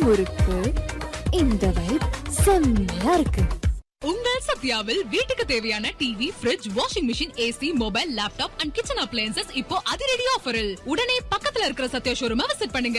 முறுக்கு இந்த வைப் செம்மையா இருக்கு உங்கள் சத்யாவில் வீட்டுக்கு தேவையான TV fridge washing machine AC mobile laptop and kitchen appliances இப்போ அதிரடி ஆஃபரில் உடனே பக்கத்துல இருக்கிற சத்யா ஷோரூமை விசிட் பண்ணுங்க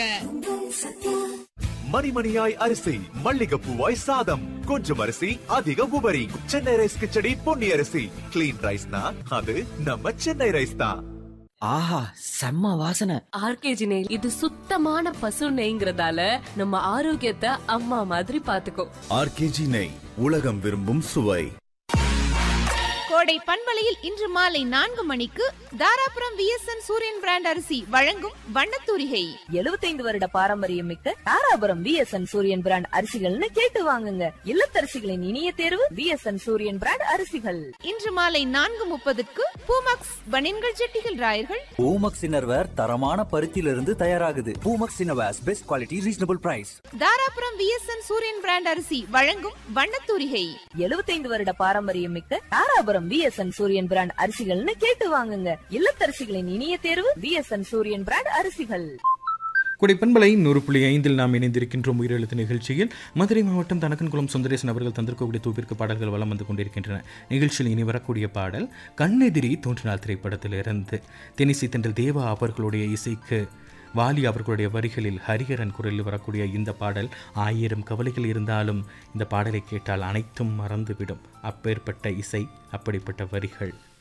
மணிமணியாய் அரிசி மல்லிகைப்பூவாய் சாதம் கொஞ்சம் அரிசி அதிக உபரி சென்னை ரைஸ் கிச்சடி பொன்னி அரிசி கிளீன் ரைஸ்னா அது நம்ம சென்னை ரைஸ் தான் ஆஹா செம்ம வாசனை ஆர்கேஜி நெய் இது சுத்தமான பசு நெய்ங்கிறதால நம்ம ஆரோக்கியத்தை அம்மா மாதிரி பாத்துக்கோ ஆர்கேஜி நெய் உலகம் விரும்பும் சுவை கோடை பண்பலையில் இன்று மாலை நான்கு மணிக்கு தாராபுரம் விஎஸ்என் சூரியன் பிராண்ட் அரிசி வழங்கும் வண்ணத்தூரிகை எழுபத்தைந்து வருட பாரம்பரியம் மிக்க தாராபுரம் விஎஸ்என் சூரியன் பிராண்ட் அரிசிகள்னு கேட்டு வாங்குங்க இல்லத்தரசிகளின் இனிய தேர்வு விஎஸ்என் சூரியன் பிராண்ட் அரிசிகள் இன்று மாலை நான்கு முப்பதுக்கு பூமாக்ஸ் பனின்கள் ஜெட்டிகள் ராயர்கள் பூமக்ஸ் இன்னர்வேர் தரமான பருத்தியிலிருந்து தயாராகுது Poomex innerwears best quality reasonable price Dharapuram VSN Suriyan brand அரிசி வழங்கும் வண்ணத்தூரிகை எழுபத்தைந்து வருட பாரம்பரியம் மிக்க தாராபுரம் விஎஸ்என் சூரியன் பிராண்ட் அரிசிகள்னு கேட்டு வாங்குங்க இல்லத்தரசிகளின் இனிய தேர்வு விஎஸ்என் சூரியன் பிராண்ட் அரிசிகள் கொடைப்பண்பலை நூறு புள்ளி ஐந்தில் நாம் இணைந்திருக்கின்றோம் உயிரெழுத்து நிகழ்ச்சியில் மதுரை மாவட்டம் தனக்கன்குளம் சுந்தரேசன் அவர்கள் தந்திருக்கக்கூடிய தூவிற்கு பாடல்கள் வலம் வந்து கொண்டிருக்கின்றன நிகழ்ச்சியில் இனி வரக்கூடிய பாடல் கண்ணெதிரி தோன்றினார் திரைப்படத்திலிருந்து தெனிசி தென்றல் தேவா அவர்களுடைய இசைக்கு வாலி அவர்களுடைய வரிகளில் ஹரிஹரன் குரலில் வரக்கூடிய இந்த பாடல் ஆயிரம் கவலைகள் இருந்தாலும் இந்த பாடலை கேட்டால் அனைத்தும் மறந்துவிடும் அப்பேற்பட்ட இசை அப்படிப்பட்ட வரிகள்